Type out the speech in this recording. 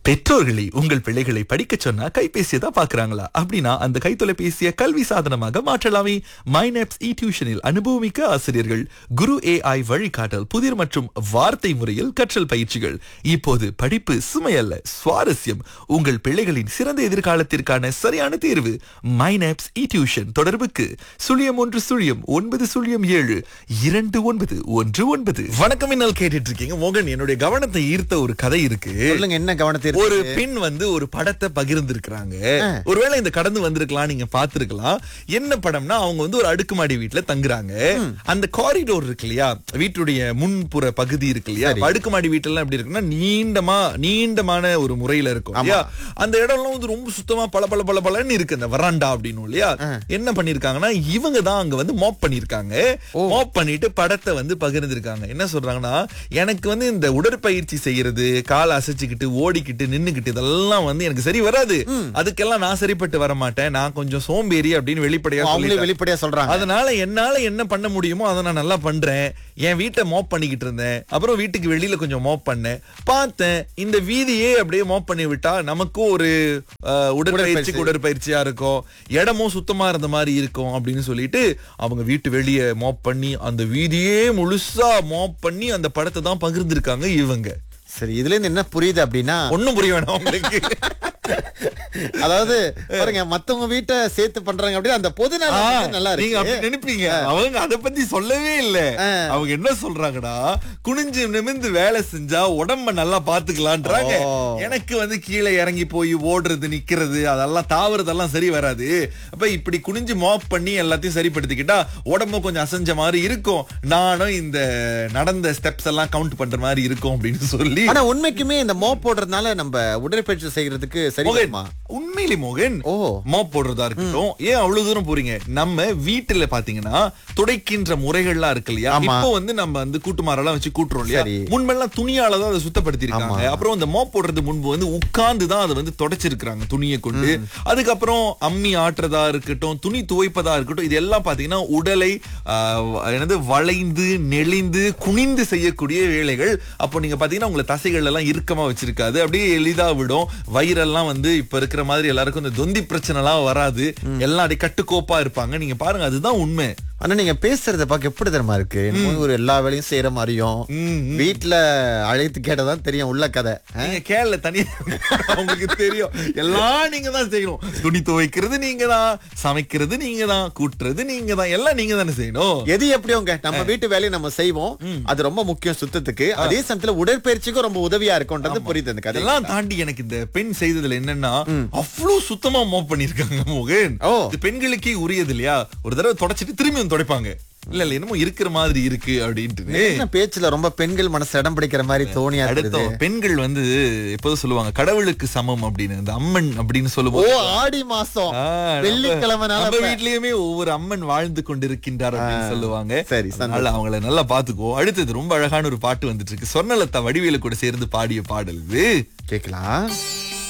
பெற்றோர்களை உங்கள் பிள்ளைகளை படிக்க சொன்னா கைபேசியை தான் பாக்குறாங்களா அப்படின்னா அந்த கைத்தொலைபேசியை கல்வி சாதனமாக மாற்றலாமே மைனப்ஸ் இ டியூஷனில் அனுபவமிக்க ஆசிரியர்கள் குரு ஏஐ வழிகாட்டல் புதிர் மற்றும் வார்த்தை முறையில் கற்றல் பயிற்சிகள் இப்போது படிப்பு சுமையல்ல சுவாரஸ்யம் உங்கள் பிள்ளைகளின் சிறந்த எதிர்காலத்திற்கான சரியான தேர்வு மைனப்ஸ் இ டியூஷன் தொடர்புக்கு சுழியம் ஒன்று சுழியம் ஒன்பது சுழியம் ஏழு இரண்டு ஒன்பது ஒன்று ஒன்பது வணக்கம் என்னால் கேட்டுட்டு இருக்கீங்க மோகன் என்னுடைய கவனத்தை ஈர்த்த ஒரு கதை இருக்கு சொல்லுங்க என்ன கவனத்தை ஒரு பெண் வந்து ஒரு படத்தை பகிர்ந்திருக்கிறாங்க ஒருவேளை இந்த கடந்து வந்திருக்கலாம் நீங்க பாத்துருக்கலாம் என்ன படம்னா அவங்க வந்து ஒரு அடுக்குமாடி வீட்டுல தங்குறாங்க அந்த காரிடோர் இருக்கு இல்லையா வீட்டுடைய முன்புற பகுதி இருக்கு இல்லையா அப்ப அடுக்குமாடி வீட்டுல எப்படி இருக்குன்னா நீண்டமா நீண்டமான ஒரு முறையில இருக்கும் இல்லையா அந்த இடம்லாம் வந்து ரொம்ப சுத்தமா பல பல பல பலன்னு இருக்கு அந்த வராண்டா அப்படின்னு இல்லையா என்ன பண்ணிருக்காங்கன்னா இவங்க தான் அங்க வந்து மாப் பண்ணிருக்காங்க மாப் பண்ணிட்டு படத்தை வந்து பகிர்ந்திருக்காங்க என்ன சொல்றாங்கன்னா எனக்கு வந்து இந்த உடற்பயிற்சி செய்யறது கால் அசைச்சுக்கிட்டு ஓடிக்கிட்டு நின்னுக்கிட்டு இதெல்லாம் வந்து எனக்கு சரி வராது அதுக்கெல்லாம் நான் சரிப்பட்டு வர மாட்டேன் நான் கொஞ்சம் சோம்பேறி அப்படின்னு வெளிப்படையா அவங்களே சொல்லிட்டாங்க. வெளிப்படையா சொல்றாங்க அதனால என்னால என்ன பண்ண முடியுமோ அதை நான் நல்லா பண்றேன் என் வீட்டை மோப் பண்ணிக்கிட்டு இருந்தேன் அப்புறம் வீட்டுக்கு வெளியில கொஞ்சம் மோப் பண்ணேன் பார்த்தேன் இந்த வீதியே அப்படியே மோப் பண்ணி விட்டா நமக்கும் ஒரு அஹ், உடற்பயிற்சிக்கு உடற்பயிற்சியா இருக்கும் இடமும் சுத்தமா இருந்த மாதிரி இருக்கும் அப்படின்னு சொல்லிட்டு அவங்க வீட்டு வெளியே மோப் பண்ணி அந்த வீதியே முழுசா மோப் பண்ணி அந்த படத்தை தான் பகிர்ந்திருக்காங்க இவங்க சரி இதுல இருந்து என்ன புரியுது அப்படின்னா ஒண்ணும் புரிய வேணாம் உங்களுக்கு அதாவது பாருங்க மத்தவங்க வீட்டை சேர்த்து பண்றாங்க அப்படின்னா அந்த பொது ஆ, நலம் வந்து நல்லா நீங்க இருக்கு அப்படி நினைப்பீங்க அவங்க அத பத்தி சொல்லவே இல்ல அவங்க என்ன சொல்றாங்கடா குனிஞ்சு நிமிந்து வேலை செஞ்சா உடம்ப நல்லா பாத்துக்கலான்றாங்க ஓ. எனக்கு வந்து கீழே இறங்கி போய் ஓடுறது நிக்கிறது அதெல்லாம் தாவறதெல்லாம் சரி வராது அப்ப இப்படி குனிஞ்சு மாப் பண்ணி எல்லாத்தையும் சரிப்படுத்திக்கிட்டா உடம்பு கொஞ்சம் அசைஞ்ச மாதிரி இருக்கும் நானும் இந்த நடந்த ஸ்டெப்ஸ் எல்லாம் கவுண்ட் பண்ற மாதிரி இருக்கும் அப்படின்னு சொல்லி ஆனா உண்மைக்குமே இந்த மோப் போடுறதுனால நம்ம உடற்பயிற்சி செய்யறதுக்கு சரி மோகன் வருமா? உண்மையிலே மோகன் ஓ. மாப் போடுறதா இருக்கட்டும் ஏன் அவ்வளவு தூரம் போறீங்க நம்ம வீட்டுல பாத்தீங்கன்னா துடைக்கின்ற முறைகள்லாம் இருக்கு இல்லையா ஆமா. இப்போ வந்து நம்ம வந்து கூட்டுமாரெல்லாம் வச்சு கூட்டுறோம் இல்லையா சரி. முன்பெல்லாம் துணியால தான் அதை சுத்தப்படுத்தி இருக்காங்க அப்புறம் இந்த மாப் போடுறது முன்பு வந்து உட்கார்ந்து தான் அதை வந்து தொடச்சிருக்காங்க துணியை கொண்டு அதுக்கப்புறம் அம்மி ஆட்டுறதா இருக்கட்டும் துணி துவைப்பதா இருக்கட்டும் இது எல்லாம் பாத்தீங்கன்னா உடலை ஆஹ், என்னது வளைந்து நெளிந்து குனிந்து செய்யக்கூடிய வேலைகள் அப்போ நீங்க பாத்தீங்கன்னா உங்களை தசைகள் எல்லாம் இறுக்கமா வச்சிருக்காது அப்படியே எளிதா விடும் வயிறெல்லாம் வந்து இப்ப இருக்கிற மாதிரி எல்லாருக்கும் இந்த தொந்தி பிரச்சனை எல்லாம் வராது எல்லாம் அப்படியே கட்டுக்கோப்பா இருப்பாங்க நீங்க பாருங்க அதுதான் உண்மை ஆனா நீங்க பேசுறத பார்க்க எப்படி தெரியுமா இருக்கு என்னமோ ஒரு எல்லா வேலையும் செய்யற மாதிரியும் ம், வீட்டுல அழைத்து கேட்டதான் தெரியும் உள்ள கதை நீங்க கேரள தனியா உங்களுக்கு தெரியும் எல்லாம் நீங்க தான் செய்யணும் துணி துவைக்கிறது நீங்க தான் சமைக்கிறது நீங்க தான் கூட்டுறது நீங்க தான் எல்லாம் நீங்க தானே செய்யணும் எது எப்படியோங்க நம்ம வீட்டு வேலையை நம்ம செய்வோம் அது ரொம்ப முக்கியம் சுத்தத்துக்கு அதே சமயத்துல உடற்பயிற்சிக்கும் ரொம்ப உதவியா இருக்கும்ன்றது புரியுது அந்த கதை அதெல்லாம் தாண்டி எனக்கு இந்த பெண் செய்ததுல என்னன்னா அவ்வளவு சுத்தமா மோப் பண்ணிருக்காங்க மோகன் ஓ. இது பெண்களுக்கே உரியது இல்லையா ஒரு தடவை தொடச்சிட்டு திரும்பி வந்து துடைப்பாங்க இல்ல இல்ல என்னமோ இருக்கிற மாதிரி இருக்கு அப்படின்ட்டு என்ன பேச்சுல ரொம்ப பெண்கள் மனசு இடம் பிடிக்கிற மாதிரி தோணியா இருக்குது அடுத்தோம் பெண்கள் வந்து எப்போதும் சொல்லுவாங்க கடவுளுக்கு சமம் அப்படின்னு இந்த அம்மன் அப்படின்னு ஓ சொல்லுவோம் ஆடி மாசம் ஆ, நம்ம- வெள்ளிக்கிழமைனால நம்ம இப்ப- வீட்லயுமே ஒவ்வொரு அம்மன் வாழ்ந்து கொண்டிருக்கின்றார் அப்படின்னு சொல்லுவாங்க சரி, அதனால அவங்கள நல்லா பாத்துக்குவோம் அடுத்தது ரொம்ப அழகான ஒரு பாட்டு வந்துட்டு இருக்கு சொர்ணலதா வடிவேலு கூட சேர்ந்து பாடிய பாடல் இது கேக்கலாம்